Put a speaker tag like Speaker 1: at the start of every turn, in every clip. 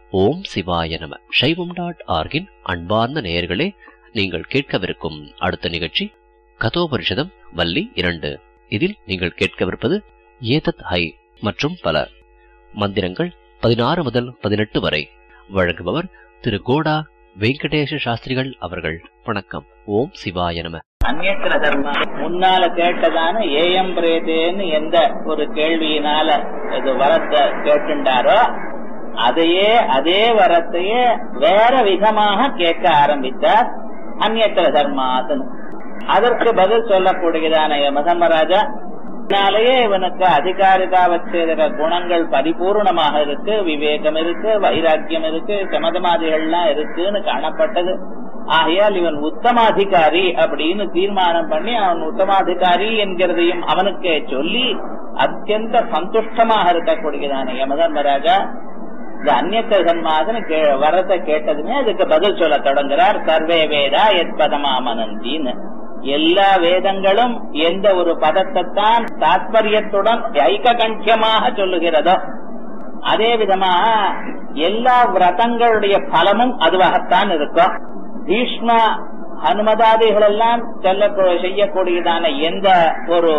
Speaker 1: ஓம் சிவாய நம சைவம் டாட் ஆர்கின் அன்பார்ந்த நேயர்களே நீங்கள் கேட்கவிருக்கும் அடுத்த நிகழ்ச்சி கதோபரிஷதம் வள்ளி இரண்டு இதில் நீங்கள் கேட்கவிருப்பது ஏதத் ஹை மற்றும் பல மந்திரங்கள் பதினாறு முதல் பதினெட்டு வரை வழங்குபவர் திரு கோடா வெங்கடேஷ சாஸ்திரிகள் அவர்கள் வணக்கம் ஓம் சிவாய நம
Speaker 2: அந்நேத்திர தர்மம் முன்னால கேட்டதான ஏஎம் பிரேதேன்னு எந்த ஒரு கேள்வியினால இது வரத்தை கேட்டுண்டாரோ அதையே அதே வரத்தையே வேற விதமாக கேட்க ஆரம்பித்தார் அந்நேத்திர தர்மாத்தன் அதற்கு பதில் சொல்லக்கூடியதான யமதர்மராஜா இதனாலேயே இவனுக்கு அதிகாரிதாவச்சேதக குணங்கள் பரிபூர்ணமாக இருக்கு விவேகம் இருக்கு வைராக்கியம் இருக்கு சமதமாதிகள்லாம் இருக்குன்னு காணப்பட்டது ஆகையால் இவன் உத்தமாதிகாரி அப்படின்னு தீர்மானம் பண்ணி அவன் உத்தமாதிகாரி என்கிறதையும் அவனுக்கே சொல்லி அத்தியந்த சந்துஷ்டமாக இருக்கக்கூடியதான யமதர்மராஜா இந்த அந்நியத்த சன்மாதன் வரத்தை கேட்டதுமே அதுக்கு பதில் சொல்ல தொடங்குறார் சர்வே வேதா எத் பதமாமனந்தின்னு எல்லா வேதங்களும் எந்த ஒரு பதத்தைத்தான் தாத்பரியத்துடன் ஐக்ககண்டியமாக சொல்லுகிறதோ அதே விதமா எல்லா விரதங்களுடைய பலமும் அதுவாகத்தான் இருக்கும் பீஷ்ம ஹனுமதாதிகள் எல்லாம் செல்ல செய்யக்கூடியதான எந்த ஒரு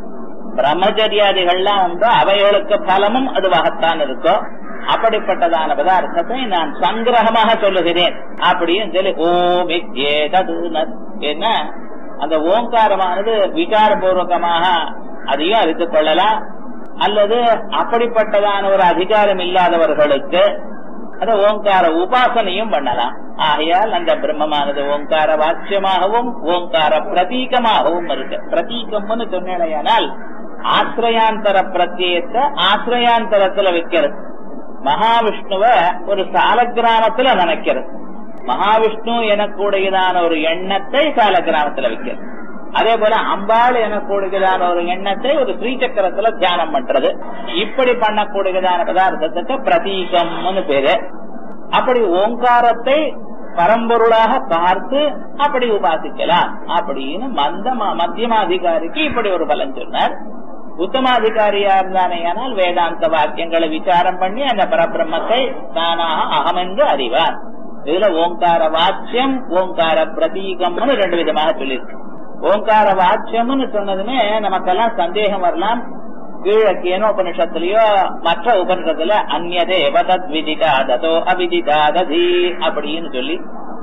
Speaker 2: பிரம்மச்சரியாதிகள்லாம் உண்டோ அவைகளுக்கு பலமும் அதுவாகத்தான் இருக்கும் அப்படிப்பட்டதான பதார்த்தத்தை நான் சங்கிரகமாக சொல்லுகிறேன் அப்படின்னு சொல்லி ஓம் ஏதது என்ன அந்த ஓங்காரமானது விகாரபூர்வகமாக அதையும் அறிந்து கொள்ளலாம் அல்லது அப்படிப்பட்டதான ஒரு அதிகாரம் இல்லாதவர்களுக்கு அந்த ஓங்கார உபாசனையும் பண்ணலாம் ஆகையால் அந்த பிரம்மமானது ஓங்கார வாக்கியமாகவும் ஓங்கார பிரதீகமாகவும் இருக்கு பிரதீகம்னு சொன்னேனால் ஆசிரயாந்தர பிரத்யத்தை ஆசிரயாந்தரத்துல வைக்கிறது மகாவிஷ்ணுவ ஒரு சால கிராமத்துல நினைக்கிறது மகாவிஷ்ணு எனக்கூடியதான ஒரு எண்ணத்தை சால கிராமத்துல வைக்கிறது அதே போல அம்பாள் எனக்கூடியதான ஒரு எண்ணத்தை ஒரு ஸ்ரீசக்கரத்துல தியானம் பண்றது இப்படி பண்ணக்கூடியதான பதார்த்தத்துக்கு பிரதீகம்னு பேரு அப்படி ஓங்காரத்தை பரம்பொருளாக பார்த்து அப்படி உபாசிக்கலாம் அப்படின்னு மந்த மத்தியமாதிகாரிக்கு இப்படி ஒரு பலன் சொன்னார் உத்தமாதிகாரியா இருந்தானே ஆனால் வேதாந்த வாக்கியங்களை விசாரம் பண்ணி அந்த பரபிரம்மத்தை தானாக அகம் என்று அறிவார் இதுல ஓங்கார வாச்சியம் ஓங்கார பிரதீகம்னு ரெண்டு விதமாக சொல்லியிருக்கு ஓங்கார வாச்சியம்னு சொன்னதுமே நமக்கெல்லாம் சந்தேகம் வரலாம் கீழே கேனோபனிஷத்துலயோ மற்ற உபனிஷத்துல அந்நதே வதத் விதிதாதோ அவிதிதாததி அப்படின்னு சொல்லி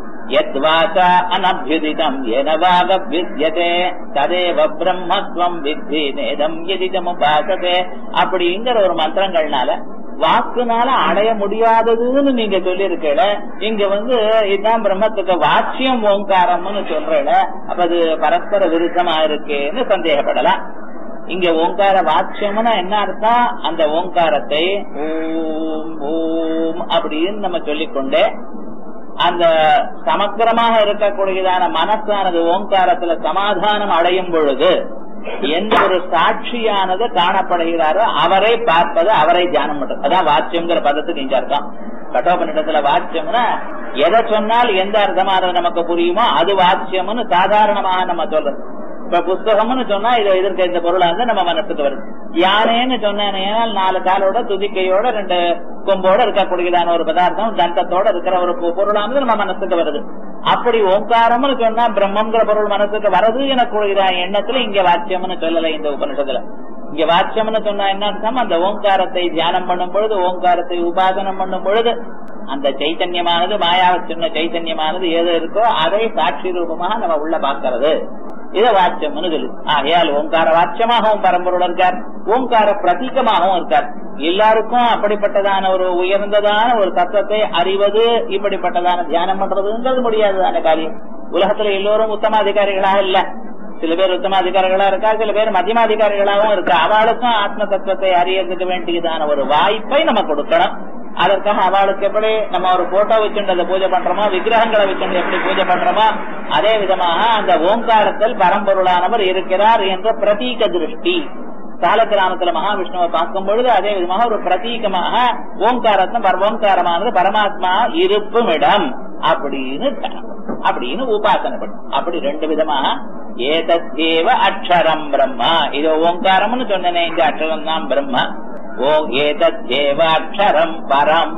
Speaker 2: யத்வாசா அனபியுதிதம் எனவாக வித்தியதே ததேவ பிரம்மத்வம் வித்தி நேதம் எதிதமுபாசதே அப்படிங்கிற ஒரு மந்திரங்கள்னால வாக்குனால அடைய முடியாததுன்னு நீங்க சொல்லியிருக்கல இங்க வந்து இதுதான் பிரம்மத்துக்கு வாட்சியம் ஓங்காரம்னு சொல்றல அப்ப அது பரஸ்பர விருத்தமா இருக்கேன்னு சந்தேகப்படலாம் இங்க ஓங்கார வாட்சியம்னா என்ன அர்த்தம் அந்த ஓங்காரத்தை ஓம் ஓம் அப்படின்னு நம்ம சொல்லிக்கொண்டே அந்த சமக்கிரமாக இருக்கக்கூடியதான மனசானது ஓங்காரத்துல சமாதானம் அடையும் பொழுது எந்த ஒரு சாட்சியானது காணப்படுகிறாரோ அவரை பார்ப்பது அவரை தியானம் பண்றது அதான் வாட்சியம்ங்கிற பதத்துக்கு இங்க அர்த்தம் கட்டோபனிடத்துல வாட்சியம்னா எதை சொன்னால் எந்த அர்த்தமானது நமக்கு புரியுமோ அது வாட்சியம்னு சாதாரணமாக நம்ம சொல்றது இப்ப புஸ்தகம்னு சொன்னா இது இதற்கு இந்த பொருளா வந்து நம்ம மனசுக்கு வருது யானைன்னு சொன்னேன் நாலு காலோட துதிக்கையோட ரெண்டு கொம்போட இருக்கக்கூடியதான ஒரு பதார்த்தம் தந்தத்தோட இருக்கிற ஒரு பொருளானது நம்ம மனசுக்கு வருது அப்படி ஓங்காரம்னு சொன்னா பிரம்மங்கிற பொருள் மனசுக்கு வரது எனக்குள்ள எண்ணத்துல இங்க வாக்கியம்னு சொல்லல இந்த உபனிஷத்துல இங்க வாக்கியம்னு சொன்னா என்ன அர்த்தம் அந்த ஓங்காரத்தை தியானம் பண்ணும் பொழுது ஓங்காரத்தை உபாசனம் பண்ணும் பொழுது அந்த சைத்தன்யமானது மாயாவை சொன்ன சைத்தன்யமானது ஏதோ இருக்கோ அதை சாட்சி ரூபமாக நம்ம உள்ள பாக்கிறது இத வாட்சியம்னு சொல்லு ஆகையால் ஓங்கார வாட்சியமாகவும் பரம்பொருள் இருக்கார் ஓங்கார பிரதீகமாகவும் இருக்கார் எல்லாருக்கும் அப்படிப்பட்டதான ஒரு உயர்ந்ததான ஒரு தத்துவத்தை அறிவது இப்படிப்பட்டதான தியானம் பண்றதுங்கிறது முடியாததான காரியம் உலகத்துல எல்லோரும் உத்தமாதிகாரிகளாக இல்ல சில பேர் உத்தமாதிகாரிகளா இருக்கா சில பேர் மத்தியமாதிகாரிகளாகவும் இருக்கா அவளுக்கும் ஆத்ம தத்துவத்தை அறியறதுக்கு வேண்டியதான ஒரு வாய்ப்பை நம்ம கொடுக்கணும் அதற்காக அவளுக்கு எப்படி நம்ம ஒரு போட்டோ வச்சுட்டு அதை பூஜை பண்றோமோ விக்கிரகங்களை வச்சுட்டு எப்படி பூஜை பண்றோமோ அதே விதமாக அந்த ஓங்காரத்தில் பரம்பொருளானவர் இருக்கிறார் என்ற பிரதீக திருஷ்டி சாலக்கிராமத்துல மகாவிஷ்ணுவை பார்க்கும் பொழுது அதே விதமாக ஒரு பிரதீகமாக ஓங்காரத்தின் ஓங்காரமானது பரமாத்மா இருப்பும் இடம் அப்படின்னு அப்படின்னு உபாசனை பண்ணும் அப்படி ரெண்டு விதமாக ஏதத்தேவ அக்ஷரம் பிரம்மா இது ஓங்காரம்னு சொன்னேனே இந்த அக்ஷரம் தான் பிரம்மா ஓ ஏதத்தேவ அக்ஷரம் பரம்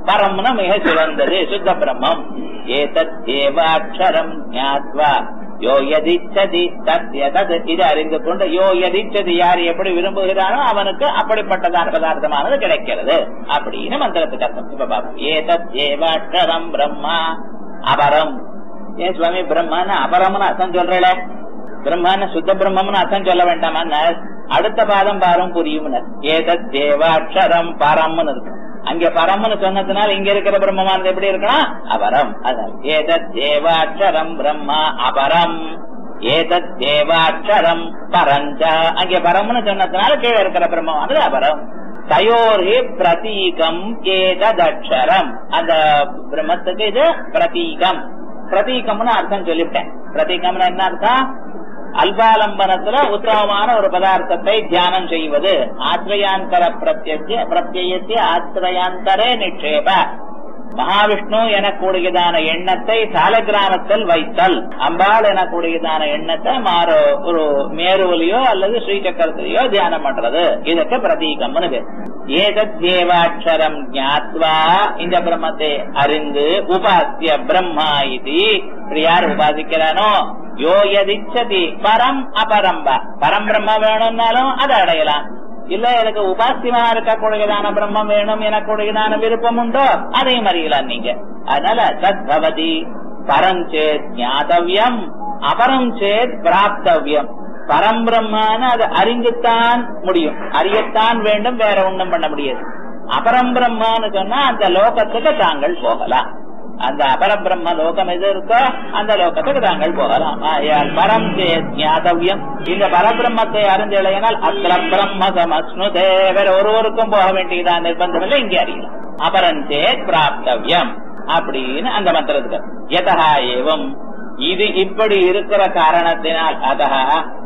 Speaker 2: பரம்னா மிக சிறந்தது சுத்த பிரம்மம் ஏதத் தேவாட்சரம் ஞாத்வா யோ யதிச்சதி தத்ய தத் இது அறிந்து கொண்டு யோ யதிச்சதி யார் எப்படி விரும்புகிறானோ அவனுக்கு அப்படிப்பட்டதான பதார்த்தமானது கிடைக்கிறது அப்படின்னு மந்திரத்துக்கு அர்த்தம் இப்ப பாப்போம் ஏதத் தேவாட்சரம் பிரம்மா அபரம் ஏன் சுவாமி பிரம்மான்னு அபரம்னு அர்த்தம் சொல்றேன் பிரம்மன்னு சுத்த பிரம்மம்னு அர்த்தம் சொல்ல வேண்டாமா அடுத்த பாதம் பாரம் புரியும் ஏதத் தேவாட்சரம் பரம்னு இருக்கு அங்க பரம்னு சொன்னதுனால இங்க இருக்கிற பிரம்மமானது எப்படி இருக்கணும் அபரம் அதான் ஏதத் தேவாட்சரம் பிரம்மா அபரம் ஏதத் தேவாட்சரம் பரஞ்ச அங்க பரம்னு சொன்னதுனால கீழே இருக்கிற பிரம்மமானது அபரம் தயோரே பிரதீகம் ஏததக்ஷரம் அந்த பிரம்மத்துக்கு இது பிரதீகம் பிரதீகம்னு அர்த்தம் சொல்லிவிட்டேன் பிரதீகம்னு என்ன அர்த்தம் அல்பாலம்பனத்துல உத்தமமான ஒரு பதார்த்தத்தை தியானம் செய்வது ஆசிரியாந்தர பிரத்ய பிரத்யத்தை ஆசிரியாந்தரே நிக்ஷேப மகாவிஷ்ணு எனக்கூடியதான எண்ணத்தை சாலகிராமத்தில் வைத்தல் அம்பாள் எனக்கூடியதான எண்ணத்தை மாறு ஒரு மேருவிலையோ அல்லது ஸ்ரீசக்கரத்திலேயோ தியானம் பண்றது இதுக்கு பிரதீகம்னு பேர் ஏதத் தேவாட்சரம் ஞாத்வா இந்த பிரம்மத்தை அறிந்து உபாசிய பிரம்மா இது யார் உபாசிக்கிறானோ யோ எதிச்சதி பரம் அபரம்ப பரம் பிரம்ம வேணும்னாலும் அதை அடையலாம் இல்ல எனக்கு உபாசியமா இருக்கக்கூடியதான பிரம்மம் வேணும் எனக்கூடியதான விருப்பம் உண்டோ அதையும் அறியலாம் நீங்க அதனால தத் பவதி பரஞ்சேத் ஞாதவியம் அபரம் சேத் பிராப்தவியம் பரம்பிரம்மான அது அறிந்துத்தான் முடியும் அறியத்தான் வேண்டும் வேற ஒண்ணும் பண்ண முடியாது அபரம்பிரம்மான்னு சொன்னா அந்த லோகத்துக்கு தாங்கள் போகலாம் அந்த அபரபிரம்ம லோகம் எது இருக்கோ அந்த லோகத்துக்கு தாங்கள் போகலாம் ஆயால் பரம் ஞாதவியம் இந்த பரபிரம்மத்தை அறிந்தலையினால் அத்திர பிரம்ம சமஸ்னுதே வேற ஒருவருக்கும் போக வேண்டியதான் நிர்பந்தம் இல்லை இங்கே அறியலாம் அபரஞ்சேத் பிராப்தவியம் அப்படின்னு அந்த மந்திரத்துக்கு எதா ஏவம் இது இப்படி இருக்கிற காரணத்தினால் அதா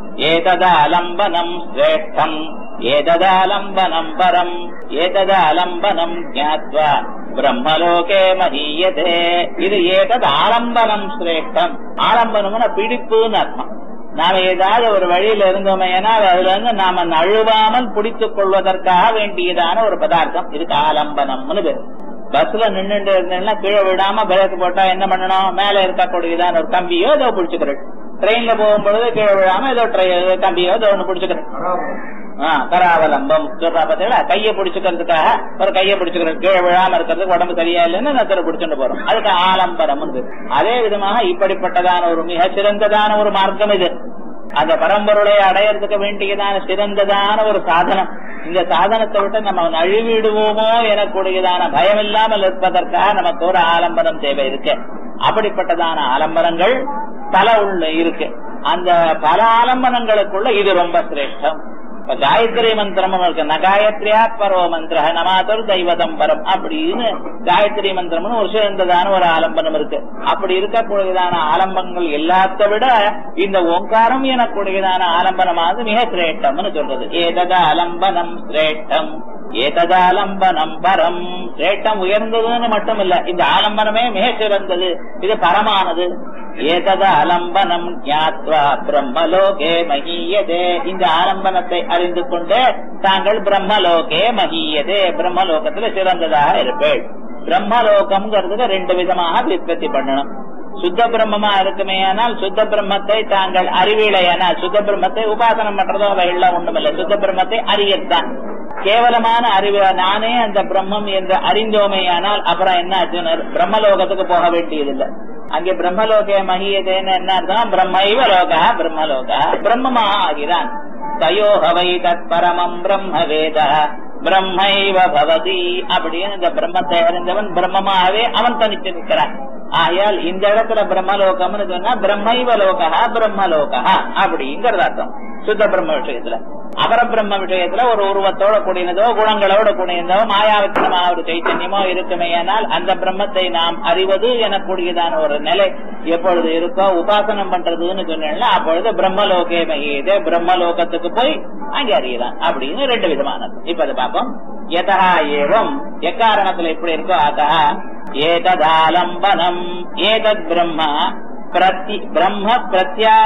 Speaker 2: ஏததாலம்பனம் சிரேஷ்டம் ஏததாலம்பனம் பரம் ஏததாலம்பனம் ஜாத்வா பிரம்மலோகே மகீயதே இது ஏதது ஆலம்பனம் சிரேஷ்டம் ஆலம்பனம்னா பிடிப்புன்னு அர்த்தம் நாம ஏதாவது ஒரு வழியில இருந்தோமே அதுல இருந்து நாம நழுவாமல் பிடித்துக் கொள்வதற்காக வேண்டியதான ஒரு பதார்த்தம் இதுக்கு ஆலம்பனம்னு பேரு பஸ்ல நின்றுட்டு இருந்தேன்னா கீழே விடாம பிரேக் போட்டா என்ன பண்ணணும் மேல இருக்கக்கூடியதான ஒரு கம்பியோ ஏதோ பிடிச்சுக்கிறேன் ட்ரெயின்ல போகும்பொழுது கீழே விழாம ஏதோ கம்பியோ ஏதோ ஒண்ணு பிடிச்சுக்கிறேன் கராவலம்பம் சொல்றா பாத்தீங்களா கையை பிடிச்சுக்கிறதுக்காக ஒரு கையை பிடிச்சுக்கிறது கீழே விழாம இருக்கிறதுக்கு உடம்பு சரியா இல்லைன்னு நத்தரை பிடிச்சுட்டு போறோம் அதுக்கு ஆலம்பரம் அதே விதமாக இப்படிப்பட்டதான ஒரு மிக சிறந்ததான ஒரு மார்க்கம் இது அந்த பரம்பொருளை அடையறதுக்கு வேண்டியதான சிறந்ததான ஒரு சாதனம் இந்த சாதனத்தை விட்டு நம்ம நழுவிடுவோமோ எனக்கூடியதான பயம் இல்லாமல் இருப்பதற்காக நமக்கு ஒரு ஆலம்பரம் தேவை இருக்கு அப்படிப்பட்டதான ஆலம்பரங்கள் பல உள்ள இருக்கு அந்த பல ஆலம்பனங்களுக்குள்ள இது ரொம்ப சிரேஷ்டம் இப்ப காயத்ரி மந்திரம் இருக்கு நகாயத்ரியா பரவ மந்திர நமாதர் தெய்வதம் பரம் அப்படின்னு காயத்ரி மந்திரம்னு ஒரு சிறந்ததான ஒரு ஆலம்பனம் இருக்கு அப்படி இருக்கக்கூடியதான ஆலம்பங்கள் எல்லாத்த விட இந்த ஓங்காரம் எனக்கூடியதான ஆலம்பனமானது மிக சிரேஷ்டம்னு சொல்றது ஏதத அலம்பனம் சிரேஷ்டம் ஏததாலம்பனம் பரம் சிரேஷ்டம் உயர்ந்ததுன்னு மட்டும் இல்ல இந்த ஆலம்பனமே மிக சிறந்தது இது பரமானது ஏதத அலம்பனம் ஞாத்வா பிரம்மலோகே மகியதே இந்த ஆலம்பனத்தை அறிந்து கொண்டு தாங்கள் பிரம்மலோகே மகியதே பிரம்மலோகத்துல சிறந்ததாக இருப்பேள் பிரம்மலோகம்ங்கிறதுக்கு ரெண்டு விதமாக விற்பத்தி பண்ணணும் சுத்த பிரம்மமா இருக்குமே ஆனால் சுத்த பிரம்மத்தை தாங்கள் அறிவிலையானால் சுத்த பிரம்மத்தை உபாசனம் பண்றதோ அவைகள்லாம் ஒண்ணுமில்லை சுத்த பிரம்மத்தை அறியத்தான் கேவலமான அறிவு நானே அந்த பிரம்மம் என்று அறிந்தோமேயானால் அப்புறம் என்ன ஆச்சுன்னு பிரம்மலோகத்துக்கு போக வேண்டியதில்லை அங்கே பிரம்மலோக மகியதேன்னு என்ன அர்த்தம் பிரம்மைவ லோகா பிரம்மலோகா பிரம்மமாக ஆகிறான் தயோகவை தத் பரமம் பிரம்ம வேத பிரம்மைவ பவதி அப்படின்னு இந்த பிரம்மத்தை அறிந்தவன் பிரம்மமாகவே அவன் தனித்து நிற்கிறான் ஆயால் இந்த இடத்துல பிரம்மலோகம்னு சொன்னா பிரம்மைவ லோகா பிரம்மலோகா அப்படிங்கிறது அர்த்தம் சுத்த பிரம்ம விஷயத்துல அபர பிரம்ம விஷயத்துல ஒரு உருவத்தோட கூடியதோ குணங்களோட கூடியதோ மாயாவச்சனமா ஒரு சைத்தன்யமோ இருக்குமே ஆனால் அந்த பிரம்மத்தை நாம் அறிவது எனக்கூடியதான ஒரு நிலை எப்பொழுது இருக்கோ உபாசனம் பண்றதுன்னு சொன்னா அப்பொழுது பிரம்மலோகே மகியதே பிரம்மலோகத்துக்கு போய் அங்கே அறியலாம் அப்படின்னு ரெண்டு விதமானது இப்ப அதை பார்ப்போம் எதா ஏவம் எக்காரணத்துல எப்படி இருக்கோ அதா ஏததாலம்பனம் ஏதத் பிரம்மா பிரத்தி பிரம்ம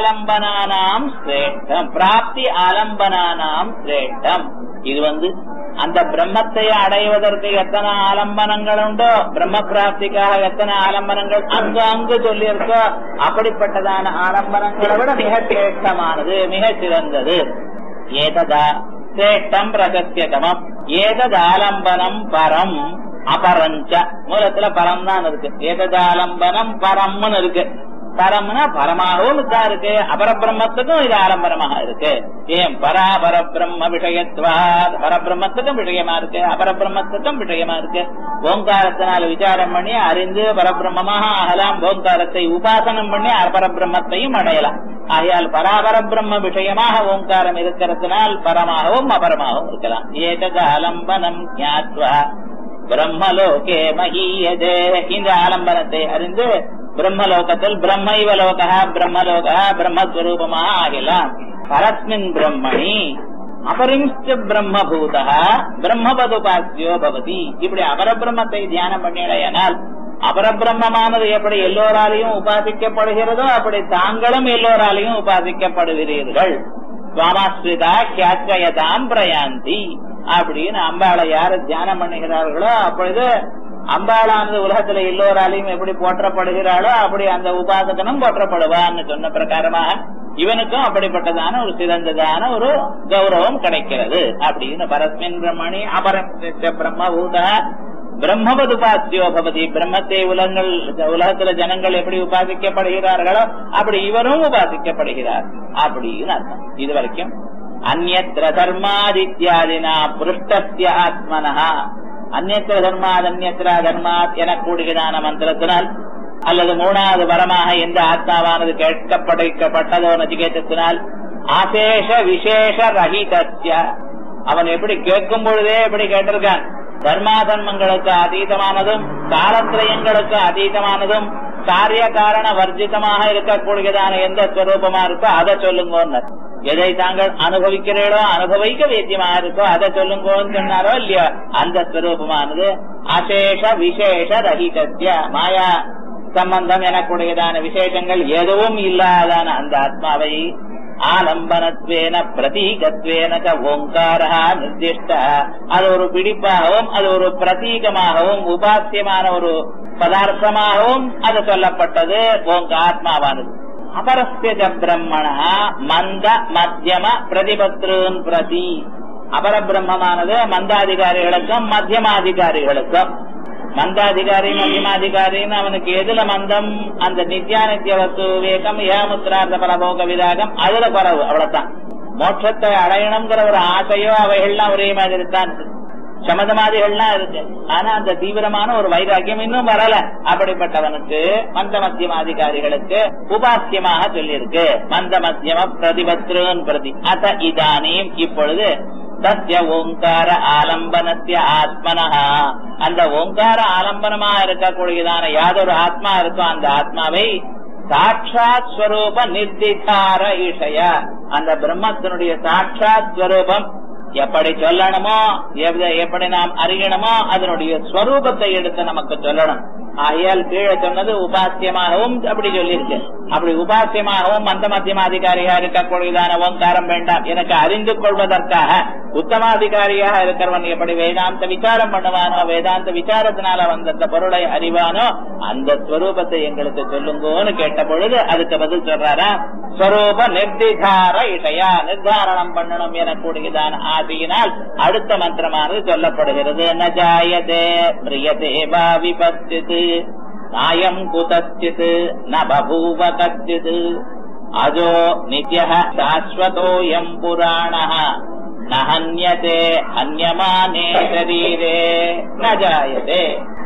Speaker 2: பிரத்யாலம்பனானாம் சிரேஷ்டம் பிராப்தி ஆலம்பனானாம் சிரேஷ்டம் இது வந்து அந்த பிரம்மத்தை அடைவதற்கு எத்தனை ஆலம்பனங்கள் உண்டோ பிரம்ம பிராப்திக்காக எத்தனை ஆலம்பனங்கள் அங்கு அங்கு சொல்லியிருக்கோ அப்படிப்பட்டதான ஆலம்பனங்களை விட மிக சிரேஷ்டமானது மிக சிறந்தது ஏததா சிரேஷ்டம் பிரசத்தியதமம் ஏதது ஆலம்பனம் பரம் அபரஞ்ச மூலத்துல பரம் தான் இருக்கு ஏததாலம்பனம் பரம்னு இருக்கு பரம்னா பரமாகவும் தான் இருக்கு அபரபிரம்மத்துக்கும் இது ஆலம்பரமாக இருக்கு ஏன் பராபர பிரம்ம விஷயத்வா பரபிரம்மத்துக்கும் விஷயமா இருக்கு அபரபிரம்மத்துக்கும் விஷயமா இருக்கு ஓங்காரத்தினால விசாரம் பண்ணி அறிந்து பரபிரம்மமாக ஆகலாம் ஓங்காரத்தை உபாசனம் பண்ணி அபரபிரம்மத்தையும் அடையலாம் ஆகையால் பராபர பிரம்ம விஷயமாக ஓங்காரம் இருக்கிறதுனால் பரமாகவும் அபரமாகவும் இருக்கலாம் ஏதது அலம்பனம் ஞாத்வா பிரம்மலோகே மகீயதே இந்த ஆலம்பனத்தை அறிந்து பிரம்மலோகத்தில் பிரம்மைவ லோக பிரம்மலோக பிரம்மஸ்வரூபமாக ஆகலாம் பரஸ்மின் பிரம்மணி அபரிம்ச்ச பிரம்மபூத பிரம்மபதுபாசியோ பவதி இப்படி அபரபிரம்மத்தை தியானம் பண்ணிடையானால் அபரபிரம்மமானது எப்படி எல்லோராலையும் உபாசிக்கப்படுகிறதோ அப்படி தாங்களும் எல்லோராலையும் உபாசிக்கப்படுகிறீர்கள் சுவாமாஸ்ரிதா கியாச்சயதாம் பிரயாந்தி அப்படின்னு அம்பாளை யாரு தியானம் பண்ணுகிறார்களோ அப்பொழுது அம்பாளானது உலகத்துல எல்லோராலையும் எப்படி போற்றப்படுகிறாளோ அப்படி அந்த உபாசகனும் போற்றப்படுவான்னு சொன்ன பிரகாரமாக இவனுக்கும் அப்படிப்பட்டதான ஒரு சிறந்ததான ஒரு கௌரவம் கிடைக்கிறது அப்படின்னு பரஸ்மின் பிரம்மணி அபரம் பிரம்மபூத பிரம்மபது உபாசியோ பவதி பிரம்மத்தை உலகங்கள் உலகத்துல ஜனங்கள் எப்படி உபாசிக்கப்படுகிறார்களோ அப்படி இவரும் உபாசிக்கப்படுகிறார் அப்படின்னு அர்த்தம் இது வரைக்கும் அந்நத்திர தர்மாதித்யாதினா புருஷ்டஸ்ய ஆத்மனஹா அந்நத்திர தர்மாத் அந்நத்திர தர்மாத் என கூடுகிறான மந்திரத்தினால் அல்லது மூணாவது வரமாக எந்த ஆத்மாவானது கேட்கப்படைக்கப்பட்டதோ நச்சிகேதத்தினால் ஆசேஷ விசேஷ ரஹிதஸ்ய அவன் எப்படி கேட்கும் பொழுதே எப்படி கேட்டிருக்கான் தர்மாதர்மங்களுக்கு அதீதமானதும் காலத்திரயங்களுக்கு அதீதமானதும் காரிய காரண வர்ஜிதமாக இருக்கக்கூடியதான எந்த ஸ்வரூபமா இருக்கோ அதை சொல்லுங்க எதை தாங்கள் அனுபவிக்கிறீர்களோ அனுபவிக்க வேத்தியமாக இருக்கோ அதை சொல்லுங்கன்னு சொன்னாரோ இல்லையோ அந்த ஸ்வரூபமானது அசேஷ விசேஷ ரஹிதத்திய மாயா சம்பந்தம் எனக்கூடியதான விசேஷங்கள் எதுவும் இல்லாதான அந்த ஆத்மாவை ஆலம்பனத்வேன பிரதீகத்வேன ஓங்காரா நிர்திஷ்ட அது ஒரு பிடிப்பாகவும் அது ஒரு பிரதீகமாகவும் உபாசியமான ஒரு பதார்த்தமாகவும் அது சொல்லப்பட்டது உங்க ஆத்மாவானது அபரஸ்ய பிரம்மண மந்த மத்தியம பிரதிபத்ருன் பிரதி அபர பிரம்மமானது மந்தாதிகாரிகளுக்கும் மத்தியமாதிகாரிகளுக்கும் மந்தாதிகாரி மத்தியமாதிகாரின்னு அவனுக்கு எதுல மந்தம் அந்த நித்யானித்ய வஸ்து விவேகம் ஏமுத்திரார்த்த பரபோக விதாகம் அதுல குறவு அவ்வளவுதான் மோட்சத்தை அடையணுங்கிற ஒரு ஆசையோ அவைகள்லாம் ஒரே மாதிரி தான் சமதமாதிகள்லாம் இருக்கு ஆனா அந்த தீவிரமான ஒரு வைராக்கியம் இன்னும் வரல அப்படிப்பட்டவனுக்கு மந்த மத்தியமாதிகாரிகளுக்கு உபாசியமாக சொல்லியிருக்கு மந்த மத்தியம பிரதிபத்ருன் பிரதி அத இதானியும் இப்பொழுது சத்திய ஓங்கார ஆலம்பனத்திய ஆத்மனஹா அந்த ஓங்கார ஆலம்பனமா இருக்கக்கூடியதான யாதொரு ஆத்மா இருக்கோ அந்த ஆத்மாவை சாட்சாத் ஸ்வரூப நிர்திகார இஷய அந்த பிரம்மத்தினுடைய சாட்சாத் ஸ்வரூபம் எப்படி சொல்லணுமோ எப்படி நாம் அறியணுமோ அதனுடைய ஸ்வரூபத்தை எடுத்து நமக்கு சொல்லணும் ஆகையால் கீழே சொன்னது உபாசியமாகவும் அப்படி சொல்லியிருக்கு அப்படி உபாசியமாகவும் மந்த மத்தியமாதிகாரியா இருக்கக்கூடியதான ஓங்காரம் வேண்டாம் எனக்கு அறிந்து கொள்வதற்காக உத்தமாதிகாரியாக இருக்கிறவன் எப்படி வேதாந்த விசாரம் பண்ணுவானோ வேதாந்த விசாரத்தினால வந்த அந்த பொருளை அறிவானோ அந்த ஸ்வரூபத்தை எங்களுக்கு சொல்லுங்கோன்னு கேட்ட பொழுது அதுக்கு பதில் சொல்றாரா ஸ்வரூப நிர்திகார இசையா நிர்தாரணம் பண்ணணும் எனக்கூடியதான ஆசையினால் அடுத்த மந்திரமானது சொல்லப்படுகிறது ந ஜாயதே பிரியதே வா விபத்திது நாயம் குதச்சித் ந பபூவ கச்சித் அஜோ நித்ய சாஸ்வதோயம் புராண நஹன்யதே ஹன்யமானே சரீரே ந ஜாயதே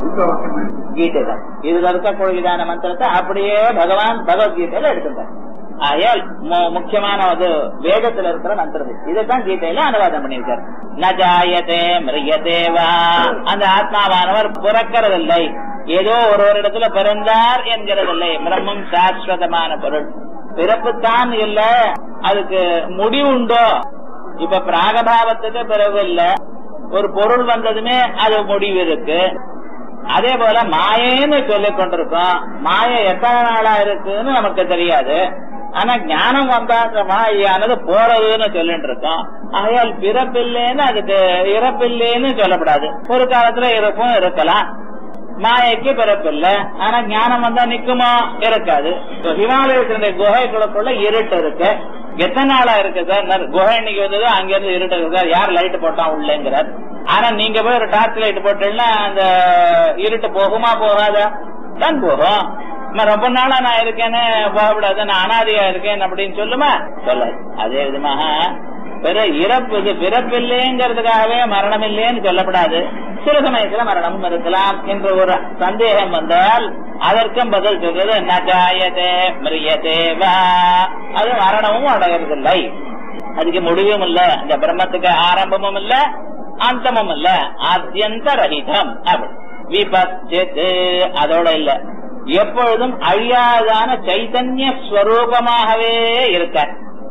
Speaker 2: கீதையில இதுல இருக்கக்கூடியதான மந்திரத்தை அப்படியே பகவான் பகவத்கீதையில எடுத்துட்டார் ஆயால் முக்கியமான ஒரு வேதத்துல இருக்கிற மந்திரம் இதுதான் கீதையில அனுவாதம் பண்ணியிருக்காரு ந ஜாயதே மிருகதேவா அந்த ஆத்மாவானவர் பிறக்கிறதில்லை ஏதோ ஒரு ஒரு இடத்துல பிறந்தார் என்கிறதில்லை பிரம்மம் சாஸ்வதமான பொருள் பிறப்புத்தான் இல்ல அதுக்கு முடிவுண்டோ இப்ப பிராகபாவத்துக்கு பிறகு இல்ல ஒரு பொருள் வந்ததுமே அது முடிவு இருக்கு அதே போல மாயேன்னு சொல்லிக் கொண்டிருக்கோம் மாய எத்தனை நாளா இருக்குன்னு நமக்கு தெரியாது ஆனா ஞானம் வந்தா அந்த மாயானது போறதுன்னு சொல்லிட்டு இருக்கோம் ஆகையால் பிறப்பில்லைன்னு அதுக்கு இறப்பில்லைன்னு சொல்லப்படாது ஒரு காலத்துல இறப்பும் இருக்கலாம் மாயைக்கு பிறப்பில்லை ஆனா ஞானம் வந்தா நிக்குமா இருக்காது இப்ப ஹிமாலயத்தினுடைய குகைகளுக்குள்ள இருட்டு இருக்கு எத்தனை நாளா இருக்கு சார் நான் குகை இன்னைக்கு வந்தது அங்க இருந்து இருட்டு இருக்கு சார் யார் லைட் போட்டான் உள்ளேங்கிறார் ஆனா நீங்க போய் ஒரு டார்ச் லைட் போட்டீங்கன்னா அந்த இருட்டு போகுமா போகாதா தான் போகும் நான் ரொம்ப நாளா நான் இருக்கேன்னு போகக்கூடாது நான் அனாதையா இருக்கேன் அப்படின்னு சொல்லுமா சொல்லாது அதே விதமாக பிற இறப்பு இது பிறப்பில்லைங்கிறதுக்காகவே மரணம் இல்லைன்னு சொல்லப்படாது சில சமயத்துல மரணமும் இருக்கலாம் என்ற ஒரு சந்தேகம் வந்தால் அதற்கும் பதில் சொல்றது நஜாயதே மிரியதே வா அது மரணமும் அடையறதில்லை அதுக்கு முடிவும் இல்ல இந்த பிரம்மத்துக்கு ஆரம்பமும் இல்ல அந்தமும் இல்ல ஆத்தியந்த ரஹிதம் அப்படி விபத்து அதோட இல்ல எப்பொழுதும் அழியாதான சைதன்ய ஸ்வரூபமாகவே இருக்கார்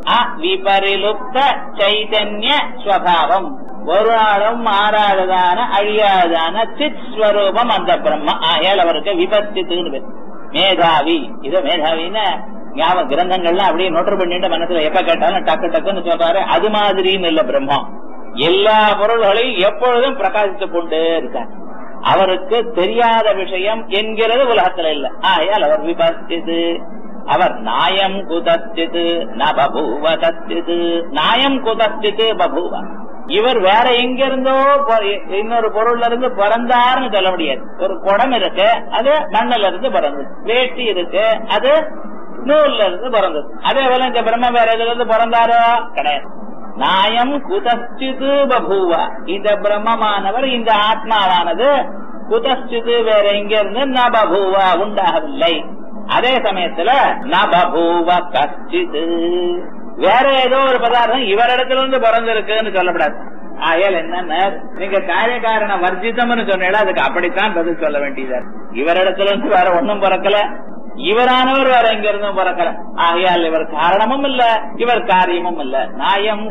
Speaker 2: விபரிலுப்த சைதன்ய ஸ்வபாவம் ஒரு நாளும் மாறாததான அழியாதான சித் ஸ்வரூபம் அந்த பிரம்ம ஆகையால் அவருக்கு விபத்தித்துன்னு பேர் மேதாவி இது மேதாவின்னு ஞாபக கிரந்தங்கள்லாம் அப்படியே நோட்டர் பண்ணிட்டு மனசுல எப்ப கேட்டாலும் டக்கு டக்குன்னு சொல்றாரு அது மாதிரின்னு இல்ல பிரம்மம் எல்லா பொருள்களையும் எப்பொழுதும் பிரகாசித்துக் கொண்டே இருக்கார் அவருக்கு தெரியாத விஷயம் என்கிறது உலகத்துல இல்ல ஆகையால் அவர் விபத்திது அவர் நாயம் குதத்திது ந பபூவ தத்திது நாயம் குதத்திது பபூவ இவர் வேற எங்க இருந்தோ இன்னொரு பொருள்ல இருந்து பிறந்தாருன்னு சொல்ல முடியாது ஒரு குடம் இருக்கு அது மண்ணில இருந்து பிறந்தது வேட்டி இருக்கு அது நூல்ல இருந்து பிறந்தது அதே போல இந்த பிரம்ம வேற இதுல இருந்து பிறந்தாரோ கிடையாது நாயம் குதச்சிது பபூவா இந்த பிரம்மமானவர் இந்த ஆத்மாவானது குதச்சிது வேற எங்க இருந்து ந பபூவா உண்டாகவில்லை அதே சமயத்துல ந பபூவ கச்சிது வேற ஏதோ ஒரு பதார்த்தம் இவரிடத்துல இருந்து பிறந்திருக்குன்னு சொல்லப்படாது ஆயல் என்னன்னா நீங்க காரியகாரண வர்ஜிதம்னு சொன்னீங்களா அதுக்கு அப்படித்தான் பதில் சொல்ல வேண்டியதா இவரிடத்துல இருந்து வேற ஒன்னும் பிறக்கல இவரானவர் வேற எங்க இருந்தும் பிறக்கல ஆகையால் இவர் காரணமும் இல்ல இவர் காரியமும் இல்ல நாயம்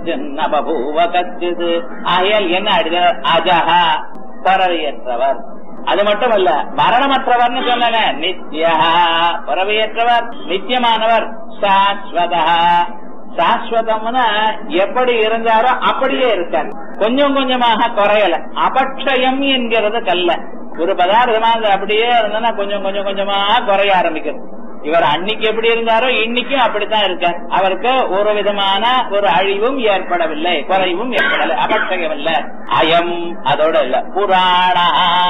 Speaker 2: குதூவ கச்சிது ஆகையால் என்ன அடிதார் அஜஹா பறவையற்றவர் அது மட்டும் இல்ல மரணமற்றவர்னு சொன்ன நித்யா பறவையற்றவர் நித்தியமானவர் சாஸ்வதா சாஸ்வதம்னா எப்படி இருந்தாரோ அப்படியே இருக்காரு கொஞ்சம் கொஞ்சமாக குறையல அபக்ஷயம் என்கிறது கல்ல ஒரு பதார்த்தமா அப்படியே இருந்தனா கொஞ்சம் கொஞ்சம் கொஞ்சமா குறைய ஆரம்பிக்கிறது இவர் அன்னைக்கு எப்படி இருந்தாரோ இன்னைக்கும் அப்படித்தான் இருக்கார் அவருக்கு ஒரு விதமான ஒரு அழிவும் ஏற்படவில்லை குறைவும் ஏற்படல அபட்சயம் இல்ல அயம் அதோட இல்ல புராணா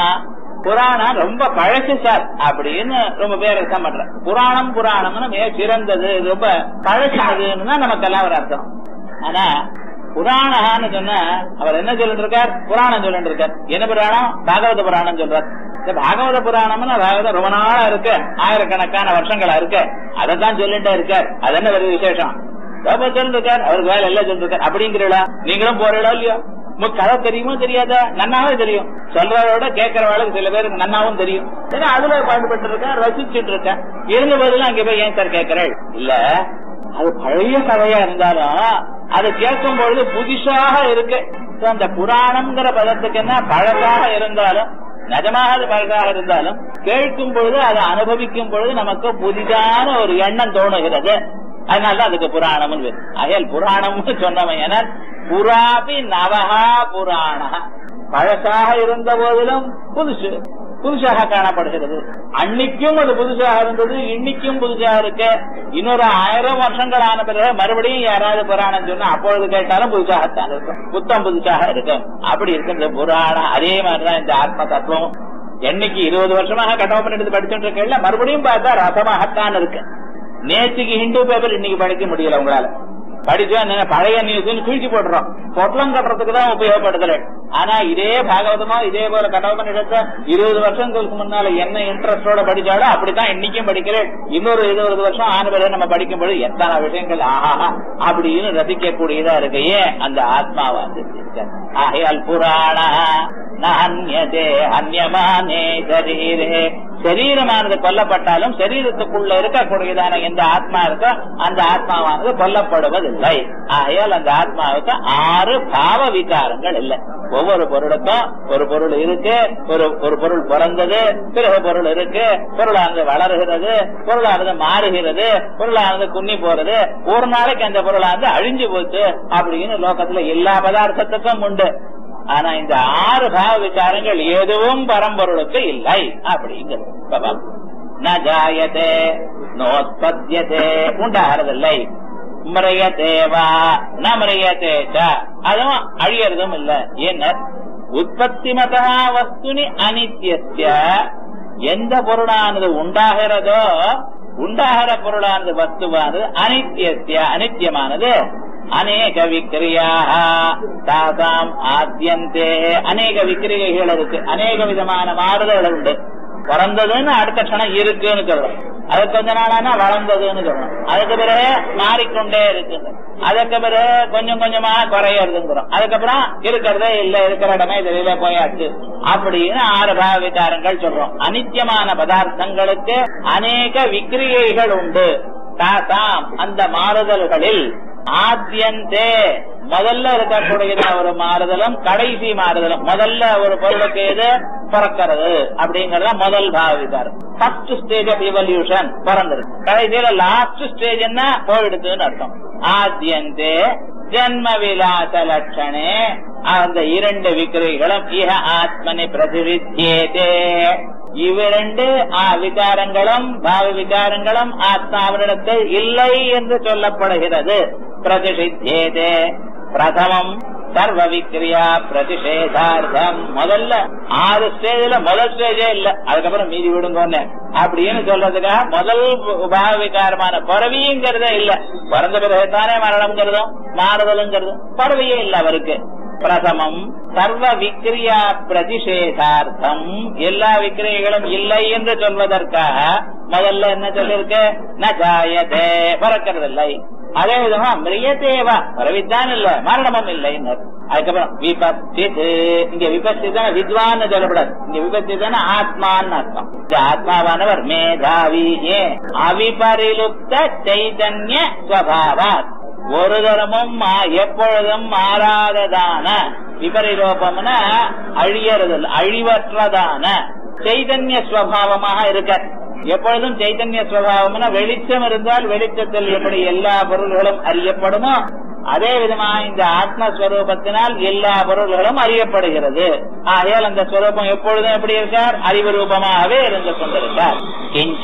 Speaker 2: புராணம் ரொம்ப பழசு சார் அப்படின்னு ரொம்ப பேர் அர்த்தம் பண்ற புராணம் புராணம்னு மிக சிறந்தது ரொம்ப பழசாதுன்னு தான் நமக்கெல்லாம் ஒரு அர்த்தம் ஆனா புராணான்னு சொன்னா அவர் என்ன சொல்லிட்டு இருக்கார் புராணம் சொல்லிட்டு இருக்கார் என்ன புராணம் பாகவத புராணம் சொல்றார் இந்த பாகவத புராணம்னு அதாவது ரொம்ப நாளா இருக்கு ஆயிரக்கணக்கான வருஷங்களா இருக்கு அதைத்தான் சொல்லிட்டே இருக்கார் அது என்ன ஒரு விசேஷம் சொல்லிட்டு இருக்கார் அவருக்கு வேலை எல்லாம் சொல்லிட்டு இருக்கார் அப்படிங்கிறீங்களா நீங்களும் போறீங்களோ இல்லையோ உங்களுக்கு கதை தெரியுமோ தெரியாதா நன்னாவே தெரியும் சொல்றதோட கேட்கறவாளுக்கு சில பேருக்கு நன்னாவும் தெரியும் ஏன்னா அதுல பாடுபட்டு இருக்க ரசிச்சுட்டு இருக்க இருந்த போதுலாம் அங்க போய் ஏன் சார் கேட்கிறேன் இல்ல அது பழைய கதையா இருந்தாலும் அதை கேட்கும் பொழுது புதுசாக இருக்கு அந்த புராணம்ங்கிற பதத்துக்கு என்ன பழசாக இருந்தாலும் நிஜமாக அது பழசாக இருந்தாலும் கேட்கும் பொழுது அதை அனுபவிக்கும் பொழுது நமக்கு புதிதான ஒரு எண்ணம் தோணுகிறது அதனால அதுக்கு புராணம் அயல் புராணம்னு சொன்னவன் என புறாபி நவகா புராண பழசாக இருந்த போதிலும் புதுசு புதுசாக காணப்படுகிறது அன்னைக்கும் அது புதுசாக இருந்தது இன்னைக்கும் புதுசாக இருக்கு இன்னொரு ஆயிரம் வருஷங்கள் ஆன பிறகு மறுபடியும் யாராவது புராணம் சொன்னா அப்பொழுது கேட்டாலும் புதுசாகத்தான் இருக்கும் புத்தம் புதுசாக இருக்கும் அப்படி இருக்கின்ற புராணம் அதே மாதிரிதான் இந்த ஆத்ம தத்துவம் என்னைக்கு இருபது வருஷமாக கட்டோப்பன் எடுத்து படிச்சுட்டு இருக்கல மறுபடியும் பார்த்தா ரசமாகத்தான் இருக்கு நேற்றுக்கு ஹிந்து பேப்பர் இன்னைக்கு படிக்க முடியல உங்களால படிச்சா என்ன பழைய நியூஸ் கிழிச்சு போட்டுறோம் பொட்டலம் கட்டுறதுக்கு தான் உபயோகப்படுத்தல ஆனா இதே பாகவதமா இதே போல கடவுள் எடுத்த இருபது வருஷங்களுக்கு முன்னால என்ன இன்ட்ரெஸ்டோட படிச்சாலும் அப்படித்தான் இன்னைக்கும் படிக்கிறேன் இன்னொரு இருபது வருஷம் ஆன பிறகு நம்ம படிக்கும்போது எத்தனை விஷயங்கள் ஆஹா அப்படின்னு ரசிக்க கூடியதா இருக்கு ஏன் அந்த ஆத்மாவாது ஆகையால் புராண நன்யதே அந்யமானே சரீரே சரீரமானது கொல்லப்பட்டாலும் சரீரத்துக்குள்ள இருக்கக்கூடியதான எந்த ஆத்மா இருக்கோ அந்த ஆத்மாவானது கொல்லப்படுவதில்லை ஆகையால் அந்த ஆத்மாவுக்கு ஆறு பாவ விகாரங்கள் இல்லை ஒவ்வொரு பொருளுக்கும் ஒரு பொருள் இருக்கு ஒரு ஒரு பொருள் பிறந்தது பிறகு பொருள் இருக்கு பொருளானது வளருகிறது பொருளானது மாறுகிறது பொருளானது குன்னி போறது ஒரு நாளைக்கு அந்த பொருளானது அழிஞ்சு போச்சு அப்படின்னு லோகத்துல எல்லா பதார்த்தத்துக்கும் உண்டு ஆனா இந்த ஆறு பாவ விசாரங்கள் எதுவும் பரம்பொருளுக்கு இல்லை அப்படிங்கிறது பாபம். ந ஜாயதே நோத்பத்தியதே உண்டாகிறதில்லை மிரயதேவா ந மிரயதே ச அதுவும் அழியறதும் இல்ல என்ன உற்பத்தி மதா வஸ்துனி அனித்தியஸ்ய எந்த பொருளானது உண்டாகிறதோ உண்டாகிற பொருளானது வஸ்துவானது அனித்தியஸ்ய அனித்தியமானது அநேக விக்கிரியாக தாசாம் ஆத்தியந்தே அநேக விக்கிரிகைகள் இருக்கு அநேக விதமான மாறுதல்கள் உண்டு பிறந்ததுன்னு அடுத்த க்ஷணம் இருக்குன்னு சொல்லணும் அது கொஞ்ச நாளானா வளர்ந்ததுன்னு சொல்லணும் அதுக்கு பிறகு மாறிக்கொண்டே இருக்குது அதுக்கு பிறகு கொஞ்சம் கொஞ்சமா குறையறதுங்கிறோம் அதுக்கப்புறம் இருக்கிறதே இல்ல இருக்கிற இடமே தெரியல போயாச்சு அப்படின்னு ஆறு பாவ விகாரங்கள் சொல்றோம் அனித்தியமான பதார்த்தங்களுக்கு அநேக விக்கிரியைகள் உண்டு தாசாம் அந்த மாறுதல்களில் ஆத்தியந்தே முதல்ல இருக்கக்கூடியது ஒரு மாறுதலும் கடைசி மாறுதலும் முதல்ல ஒரு பொருளுக்கு எது பிறக்கிறது அப்படிங்கறத முதல் பாவித்தார் ஃபர்ஸ்ட் ஸ்டேஜ் ஆஃப் இவல்யூஷன் பிறந்திருக்கு கடைசியில லாஸ்ட் ஸ்டேஜ் என்ன போயிடுதுன்னு அர்த்தம் ஆத்தியந்தே ஜன்ம விலாச லட்சணே அந்த இரண்டு விக்கிரைகளும் இஹ ஆத்மனி பிரதிவித்தியேதே இவ்விரண்டு ஆ விகாரங்களும் பாவ விகாரங்களும் ஆத்மாவினிடத்தில் இல்லை என்று சொல்லப்படுகிறது பிரதிஷித்தியேதே பிரதமம் சர்வ விக்ரியா பிரதிஷேதார்த்தம் முதல்ல ஆறு ஸ்டேஜ்ல முதல் ஸ்டேஜே இல்ல அதுக்கப்புறம் மீதி விடுங்கன்னு அப்படின்னு சொல்றதுக்காக முதல் பாவ விகாரமான பிறவிங்கிறதே இல்ல பிறந்த பிறகு தானே மரணம்ங்கிறதும் மாறுதலுங்கிறதும் பிறவியே இல்ல அவருக்கு பிரதமம் சர்வ விக்ரியா பிரதிஷேதார்த்தம் எல்லா விக்கிரியைகளும் இல்லை என்று சொல்வதற்காக முதல்ல என்ன சொல்லிருக்கு ந ஜாயதே பறக்கிறதில்லை அதே விதமா மிரியதேவா பரவித்தான் இல்ல மரணமும் இல்லை அதுக்கப்புறம் விபத்திது இங்க விபத்திதான வித்வான்னு சொல்லப்படாது இங்க விபத்திதான ஆத்மான்னு அர்த்தம் இந்த ஆத்மாவானவர் மேதாவி ஏன் அவிபரிலுப்த சைதன்ய ஸ்வபாவாத் ஒரு தரமும் மா- எப்பொழுதும் மாறாததான விபரிலோபம்னா அழியறது இல்ல, அழிவற்றதான சைதன்ய ஸ்வபாவமாக இருக்க எப்பொழுதும் சைதன்ய ஸ்வபாவம்னா வெளிச்சம் இருந்தால் வெளிச்சத்தில் எப்படி எல்லா பொருள்களும் அறியப்படுமோ அதே விதமா இந்த ஆத்மஸ்வரூபத்தினால் எல்லா பொருள்களும் அறியப்படுகிறது ஆகையால் அந்த ஸ்வரூபம் எப்பொழுதும் எப்படி இருக்கார் அறிவு ரூபமாகவே இருந்து கொண்டிருக்கார் கிஞ்ச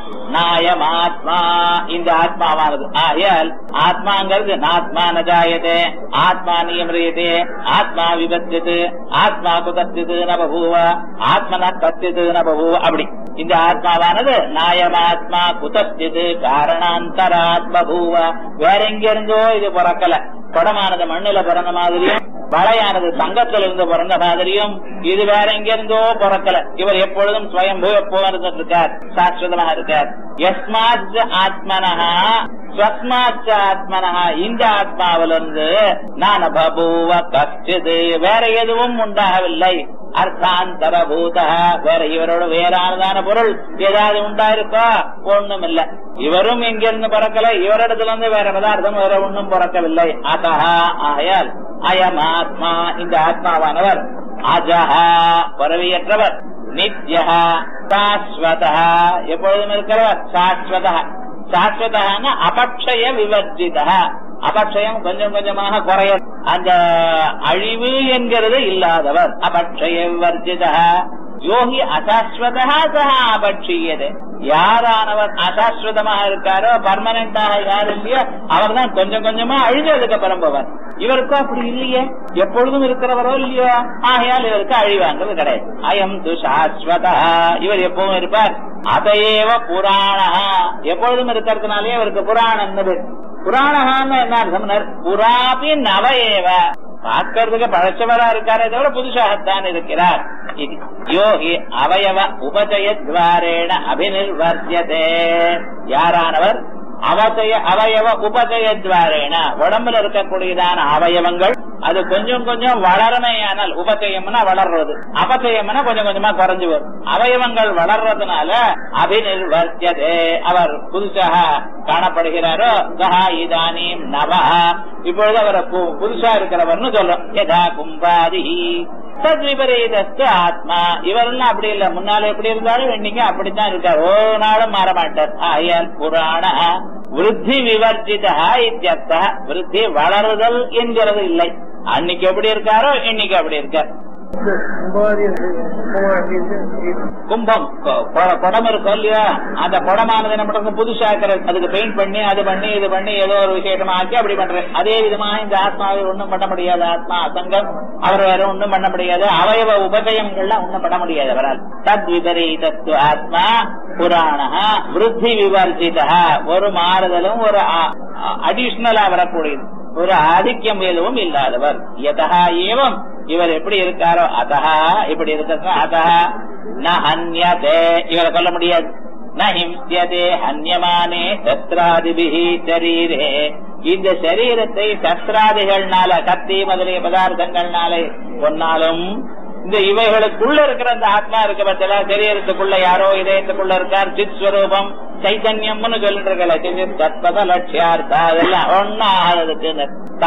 Speaker 2: நாயம் ஆத்மா இந்த ஆத்மாவானது ஆகையால் ஆத்மாங்கிறது நாத்மா நஜாயதே ஆத்மா நியமியதே ஆத்மா விபத்தியது ஆத்மா குதத்தியது நபூவ ஆத்மன கத்தியது நபூவ அப்படி இந்த ஆத்மாவானது நாயமாத்மா குதத்தியது காரணாந்தராத்ம பூவ வேற எங்க இருந்தோ இது பிறக்கல குடமானது மண்ணுல பிறந்த மாதிரியும் வளையானது தங்கத்துல இருந்து பிறந்த மாதிரியும் இது வேற எங்க இருந்தோ பிறக்கல இவர் எப்பொழுதும் ஸ்வயம்பூ எப்போ இருந்துட்டு இருக்கார் சாஸ்வதமாக இருக்கார் எஸ்மாத் ஆத்மனஹா ஸ்வஸ்மாச்ச ஆத்மனஹா இந்த ஆத்மாவிலிருந்து நான் பபூவ கச்சிது வேற எதுவும் உண்டாகவில்லை அர்த்தாந்தர பூத வேற இவரோட வேறானதான பொருள் ஏதாவது உண்டாயிருக்கோ ஒண்ணும் இல்ல இவரும் எங்கிருந்து பிறக்கல இவரிடத்துல இருந்து வேற பதார்த்தம் வேற ஒண்ணும் பிறக்கவில்லை அத்தஹா ஆயால் அயம் ஆத்மா இந்த ஆத்மாவானவர் அஜஹா பறவையற்றவர் நித்யா சாஸ்வதா எப்பொழுதும் இருக்கிறவர் சாஸ்வதா சாஸ்வதான அபக்ஷய விவர்ஜிதா அபக்ஷயம் கொஞ்சம் கொஞ்சமாக குறைய அந்த அழிவு என்கிறது இல்லாதவர் அபக்ஷய விவர்ஜிதா யோகி அசாஸ்வதா சஹா அபட்சியது யாரானவர் அசாஸ்வதமாக இருக்காரோ பர்மனண்டாக யார் இல்லையோ அவர் தான் கொஞ்சம் கொஞ்சமா அழிஞ்சதுக்கு பரம்பவர் இவருக்கும் அப்படி இல்லையே எப்பொழுதும் இருக்கிறவரோ இல்லையோ ஆகையால் இவருக்கு அழிவாங்கிறது கிடையாது அயம் து சாஸ்வதா இவர் எப்பவும் இருப்பார் அதையேவ புராணா எப்பொழுதும் இருக்கிறதுனாலே இவருக்கு புராணம் புராணகான்னு என்ன அர்த்தம் புராபி நவ ஏவ பார்க்கறதுக்கு பழச்சவரா இருக்காரே தவிர புதுசாகத்தான் இருக்கிறார் இது யோகி அவயவ உபஜயத்வாரேண அபிநிர்வர்த்தியதே யாரானவர் அவசய அவயவ உபசயத்வாரேன உடம்புல இருக்கக்கூடியதான அவயவங்கள் அது கொஞ்சம் கொஞ்சம் வளரமையானால் உபசயம்னா வளர்றது அபசயம்னா கொஞ்சம் கொஞ்சமா குறைஞ்சு வரும் அவயவங்கள் வளர்றதுனால அபிநிர்வர்த்தியதே அவர் புதுசாக காணப்படுகிறாரோ சஹா இதானீம் நவா இப்பொழுது அவரை பு- புதுசா இருக்கிறவர்னு சொல்றோம் யதா கும்பாதி தத்விபரீதஸ்து ஆத்மா இவரெல்லாம் அப்படி இல்ல முன்னால எப்படி இருந்தாலும் இன்னைக்கு அப்படித்தான் இருக்கார் ஒரு நாளும் மாற மாட்டார் ஆயல் புராண விருத்தி விவர்ஜிதா இத்தியர்த்த விருத்தி வளருதல் என்கிறது இல்லை அன்னைக்கு எப்படி இருக்காரோ இன்னைக்கு அப்படி இருக்கார்
Speaker 3: கும்பாதி கும்பமா எப்படி இருக்கு
Speaker 2: கும்பம் கொ- கொ- குடம் இருக்கும் இல்லையா அந்த குடமானது என்ன பண்றது புதுசா இருக்கிறது அதுக்கு பெயிண்ட் பண்ணி அது பண்ணி இது பண்ணி ஏதோ ஒரு விசேஷமா ஆக்கி அப்படி பண்றேன் அதே விதமா இந்த ஆத்மாவை ஒண்ணும் பண்ண முடியாது ஆத்மா அசங்கம் அவர் வேற ஒண்ணும் பண்ண முடியாது அவயவ உபதயங்கள்லாம் ஒண்ணும் பண்ண முடியாது அவரால் தத் விபரீதத்து ஆத்மா புராண விருத்தி விவர்ஜித ஒரு மாறுதலும் ஒரு அடிஷனலா வரக்கூடியது ஒரு ஆதிக்கம் எதுவும் இல்லாதவர் யதா ஏவம் இவர் எப்படி இருக்காரோ அதஹா இப்படி இருக்கிறது அதஹா ந ஹன்யதே இவரை கொல்ல முடியாது ந ஹிம்சியதே ஹன்யமானே சஸ்திராதிபிஹி சரீரே இந்த சரீரத்தை சஸ்திராதிகள்னால கத்தி முதலிய பதார்த்தங்கள்னால கொன்னாலும் இந்த இவைகளுக்குள்ள இருக்கிற அந்த ஆத்மா இருக்க பட்சல சரீரத்துக்குள்ள யாரோ இதயத்துக்குள்ள இருக்கார் சித் ஸ்வரூபம் சைத்தன்யம்னு சொல்லிட்டு இருக்கல சித் தத்பத லட்சியார்த்தா அதெல்லாம் ஒன்னா ஆகிறதுக்கு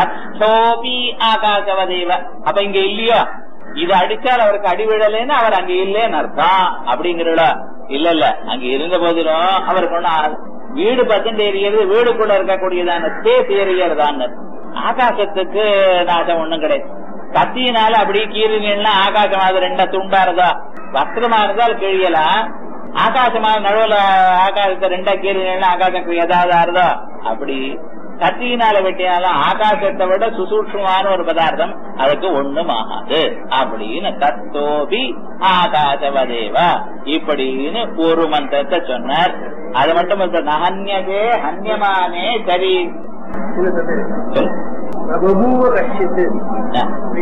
Speaker 2: தத்தோபி ஆகாசவதேவ அப்ப இங்க இல்லையோ இது அடிச்சால் அவருக்கு அடி விழலைன்னு அவர் அங்க இல்லேன்னு அர்த்தம் அப்படிங்கிறா இல்ல இல்ல அங்க இருந்த போதிலும் அவருக்கு ஒண்ணு ஆ- வீடு பக்கம் எரியறது வீடுக்குள்ள இருக்கக்கூடியதான ஸ்பேஸ் எரியறதான்னு ஆகாசத்துக்கு நாசம் ஒண்ணும் கிடையாது கத்தியினால அப்படியே கீறினா ஆகாசம் அது ரெண்டா துண்டா இருந்தா வஸ்திரமா இருந்தால் கிழியலாம் ஆகாசமான நடுவுல ஆகாசத்தை ரெண்டா கீறினா ஆகாசம் ஏதாவது ஆறுதோ அப்படி கத்தியினால வெட்டினாலும் ஆகாசத்தை விட சுசூட்சமான ஒரு பதார்த்தம் அதுக்கு ஒண்ணும் ஆகாது அப்படின்னு தத்தோபி ஆகாசவதேவா இப்படின்னு ஒரு மந்திரத்தை சொன்னார் அது மட்டும் இல்ல நகன்யதே ஹன்யமானே சரி சொல்.
Speaker 3: बभूव कश्चित्
Speaker 2: ஆ,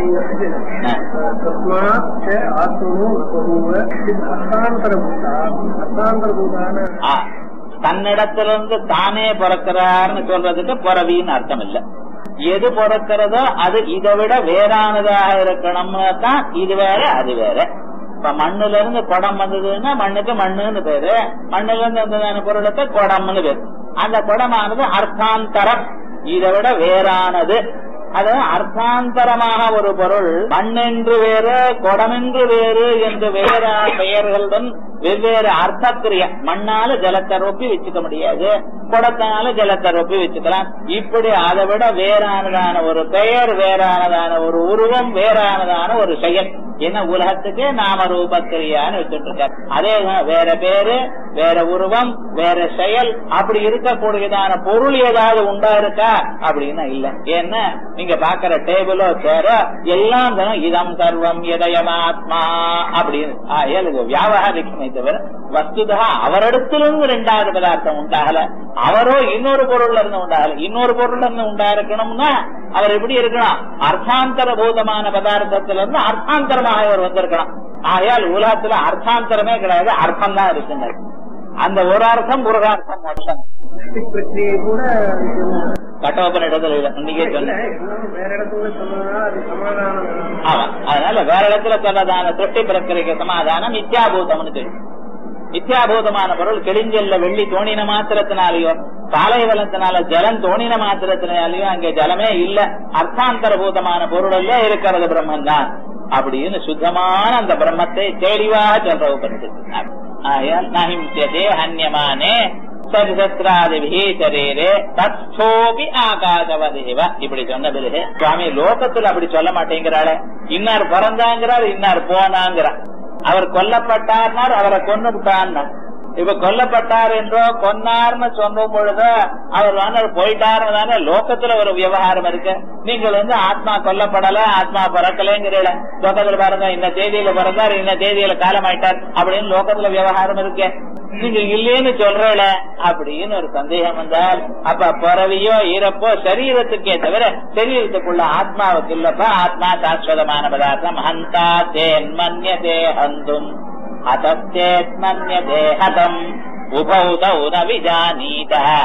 Speaker 2: ஆ.
Speaker 3: तस्मात् च आत्मनो बभूव कश्चित् हस्तान्तरभूता हस्तान्तरभूतान
Speaker 2: ஆ, தன்னிடத்திலிருந்து தானே பிறக்கிறார்னு சொல்றதுக்கு பிறவின்னு அர்த்தம் இல்ல எது பிறக்கிறதோ அது இதை விட வேறானதாக இருக்கணும்னு தான் இது வேற அது வேற இப்ப மண்ணுல இருந்து குடம் வந்ததுன்னா மண்ணுக்கு மண்ணுன்னு பேரு மண்ணுல இருந்து வந்ததான பொருளுக்கு குடம்னு பேரு அந்த குடமானது அர்த்தாந்தரம் இதை விட வேறானது அது அர்த்தாந்தரமாக ஒரு பொருள் மண்ணென்று வேறு குடமென்று வேறு என்று வேற பெயர்களுடன் வெவ்வேறு அர்த்தக்கிரிய மண்ணால ஜலத்தை ரொப்பி வச்சுக்க முடியாது குடத்தினால ஜலத்தை ரொப்பி வச்சுக்கலாம் இப்படி அதை விட வேறானதான ஒரு பெயர் வேறானதான ஒரு உருவம் வேறானதான ஒரு செயல் என்ன உலகத்துக்கு நாம ரூபக்கிரியான்னு வச்சுட்டு இருக்கார் அதே தான் வேற பேரு வேற உருவம் வேற செயல் அப்படி இருக்கக்கூடியதான பொருள் ஏதாவது உண்டா இருக்கா அப்படின்னா இல்ல ஏன்னா நீங்க பாக்குற டேபிளோ சேரோ எல்லாம் தானே இதம் சர்வம் இதயமாத்மா அப்படின்னு ஆ, ஏன் இது வியாபகாரிக்குமே தவிர வஸ்துதா அவரிடத்திலிருந்து ரெண்டாவது பதார்த்தம் உண்டாகல அவரோ இன்னொரு பொருள்ல இருந்து உண்டாகல இன்னொரு பொருள்ல இருந்து உண்டா இருக்கணும்னா அவர் எப்படி இருக்கணும் அர்த்தாந்தர பூதமான பதார்த்தத்திலிருந்து அர்த்தாந்தரமாக அவர் வந்திருக்கணும் ஆகையால் உலகத்துல அர்த்தாந்தரமே கிடையாது அர்த்தம் தான் இருக்குங்க அந்த ஒரு அர்த்தம் முருகார்த்தம் மோட்சம்
Speaker 3: சக்தி பிரக்கிரியை கூட
Speaker 2: கட்டோபன் இடத்துல இல்ல. இன்னைக்கே
Speaker 3: இல்ல
Speaker 2: சொன்னேன்
Speaker 3: இன்னும் வேற இடத்துல சொன்னா அது சமாதானம்
Speaker 2: ஆமா அதனால வேற இடத்துல சொன்னதான திருஷ்டி பிரக்கிரிக்கு சமாதானம் மித்யாபூதம்னு தெரியும் மித்யாபூதமான பொருள் கிழிஞ்சல்ல வெள்ளி தோணின மாத்திரத்தினாலேயோ பாலைவலத்தினால ஜலம் தோணின மாத்திரத்தினாலேயோ அங்கே ஜலமே இல்ல அர்த்தாந்தரபூதமான பொருளல்ல இருக்கிறது பிரம்மன் தான் அப்படின்னு சுத்தமான அந்த பிரம்மத்தை தெளிவாக சொல்ற உபனிஷத்து ஆயால் நஹிம்சியதே ஹன்யமானே சத்ராதிபி சரீரே தத்தோபி ஆகாசவதேவ இப்படி சொன்ன பிறகு சுவாமி லோகத்துல அப்படி சொல்ல மாட்டேங்கிறாளே இன்னார் பிறந்தாங்கிறார் இன்னார் போனாங்கிறார் அவர் கொல்லப்பட்டார்னார் அவரை கொன்னு விட்டார்னார் இப்ப கொல்லப்பட்டார் என்றோ கொன்னார்னு சொல்லும் பொழுது அவர் வந்து போயிட்டாருன்னு தானே லோகத்துல ஒரு விவகாரம் இருக்கு நீங்கள் வந்து ஆத்மா கொல்லப்படல ஆத்மா பிறக்கலைங்கிறீல லோகத்துல பாருங்க இந்த தேதியில பிறந்தார் இந்த தேதியில காலமாயிட்டார் அப்படின்னு லோகத்துல விவகாரம் இருக்கு நீங்க இல்லேன்னு சொல்றல அப்படின்னு ஒரு சந்தேகம் வந்தால் அப்ப பிறவியோ இறப்போ சரீரத்துக்கே தவிர சரீரத்துக்குள்ள ஆத்மாவுக்கு இல்லப்பா ஆத்மா சாஸ்வதமான பதார்த்தம் ஹந்தா தேன் மன்யதே ஹந்தும் அதத்தேத் மன்யதே ஹதம் உபௌ தௌ ந விஜானீத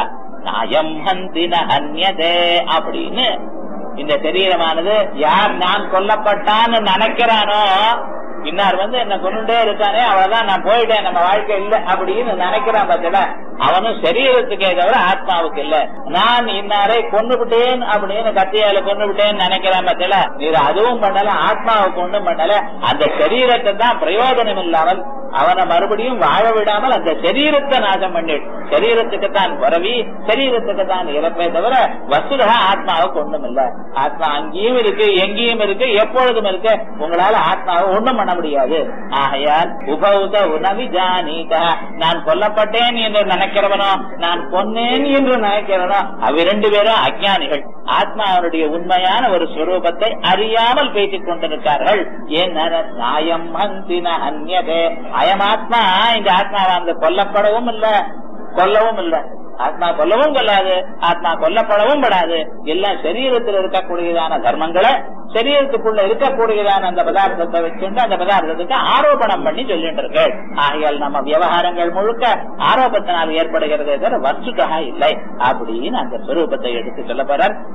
Speaker 2: நாயம் ஹந்தின ஹன்யதே அப்படின்னு இந்த சரீரமானது யார் நான் கொல்லப்பட்டான்னு நினைக்கிறானோ இன்னார் வந்து என்ன கொண்டுட்டே இருக்கானே அவ்வளவுதான் நான் போயிட்டேன் நம்ம வாழ்க்கை இல்ல அப்படின்னு நினைக்கிறான் பார்த்தல அவனும் சரீரத்துக்கே தவிர ஆத்மாவுக்கு இல்ல நான் இன்னாரை கொண்டு விட்டேன் அப்படின்னு கத்தியால கொண்டு விட்டேன்னு நினைக்கிறான் பார்த்தல நீர் அதுவும் பண்ணல ஆத்மாவுக்கு ஒன்றும் பண்ணல அந்த சரீரத்தை தான் பிரயோஜனம் இல்லாமல் அவனை மறுபடியும் வாழ விடாமல் அந்த சரீரத்தை நாசம் பண்ணிடு சரீரத்துக்கு தான் பிறவி சரீரத்துக்கு தான் இறப்பே தவிர வசுதா ஆத்மாவுக்கு ஒண்ணும் இல்ல ஆத்மா அங்கேயும் இருக்கு எங்கேயும் இருக்கு எப்பொழுதும் இருக்கு உங்களால ஆத்மாவை ஒண்ணும் பண்ண முடியாது ஆகையால் உபௌத உணவி ஜானீதா நான் கொல்லப்பட்டேன் என்று நினைக்கிறவனோ நான் கொன்னேன் என்று நினைக்கிறவனோ அவ்விரண்டு பேரும் அஜானிகள் ஆத்மா அவருடைய உண்மையான ஒரு ஸ்வரூபத்தை அறியாமல் பேசிக் கொண்டிருக்கார்கள் ஏன் நாயம் ஹந்தின அந்யதே அயமாத்மா இந்த ஆத்மாவானது கொல்லப்படவும் இல்ல கொல்லவும் இல்ல ஆத்மா கொல்லவும் கொல்லாது ஆத்மா கொல்லப்படவும் படாது எல்லாம் சரீரத்தில் இருக்கக்கூடியதான தர்மங்களை சரீரத்துக்குள்ள இருக்கக்கூடியதான அந்த பதார்த்தத்தை வச்சுட்டு அந்த பதார்த்தத்துக்கு ஆரோபணம் பண்ணி சொல்லிட்டு இருக்கு ஆகையால் நம்ம விவகாரங்கள் முழுக்க ஆரோபத்தினால் ஏற்படுகிறதே தவிர வஸ்துக்காக இல்லை அப்படின்னு அந்த ஸ்வரூபத்தை எடுத்து சொல்ல போறார்